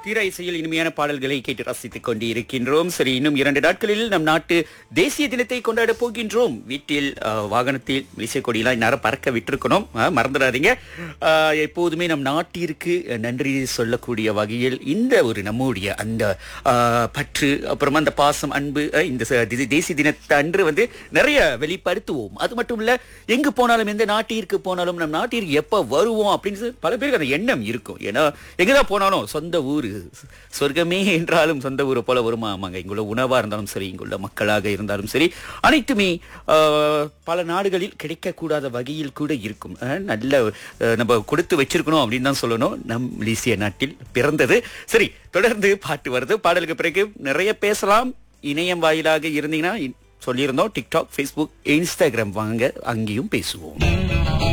தீர இசையில் இனிமையான பாடல்களை கேட்டு ரசித்துக் கொண்டு இருக்கின்றோம் சரி இன்னும் இரண்டு நாட்களில் நம் நாட்டு தேசிய தினத்தை கொண்டாட போகின்றோம் வீட்டில் அஹ், வாகனத்தில் தேசிய கொடியெல்லாம் இந்நேரம் பறக்க விட்டிருக்கணும் அஹ், மறந்துடாதீங்க அஹ், எப்போதுமே நம் நாட்டிற்கு நன்றி சொல்லக்கூடிய வகையில் இந்த ஒரு நம்முடைய அந்த அஹ், பற்று அப்புறமா அந்த பாசம் அன்பு அஹ், இந்த ச- தி- தேசிய தினத்தை அன்று வந்து நிறைய வெளிப்படுத்துவோம் அது மட்டும் இல்ல எங்கு போனாலும் எந்த நாட்டிற்கு போனாலும் நம் நாட்டிற்கு எப்ப வருவோம் அப்படின்னு சொல்லி பல பேருக்கு அந்த எண்ணம் இருக்கும் ஏன்னா எங்கதான் போனாலும் சொந்த ஊரு சொர்க்கமே என்றாலும் சொந்த ஊரை போல வருமா ஆமாங்க இங்குள்ள உணவா இருந்தாலும் சரி இங்குள்ள மக்களாக இருந்தாலும் சரி அனைத்துமே ஆஹ், பல நாடுகளில் கிடைக்கக்கூடாத வகையில் கூட இருக்கும் ஆஹ், நல்ல ஆஹ், நம்ம கொடுத்து வச்சிருக்கணும் அப்படின்னு தான் சொல்லணும் நம் மலேசிய நாட்டில் பிறந்தது சரி தொடர்ந்து பாட்டு வருது பாடலுக்கு பிறகு நிறைய பேசலாம் இணையம் வாயிலாக இருந்தீங்கன்னா இ- சொல்லியிருந்தோம் டிக்டாக் ஃபேஸ்புக் இன்ஸ்டாகிராம் வாங்க அங்கேயும் பேசுவோம்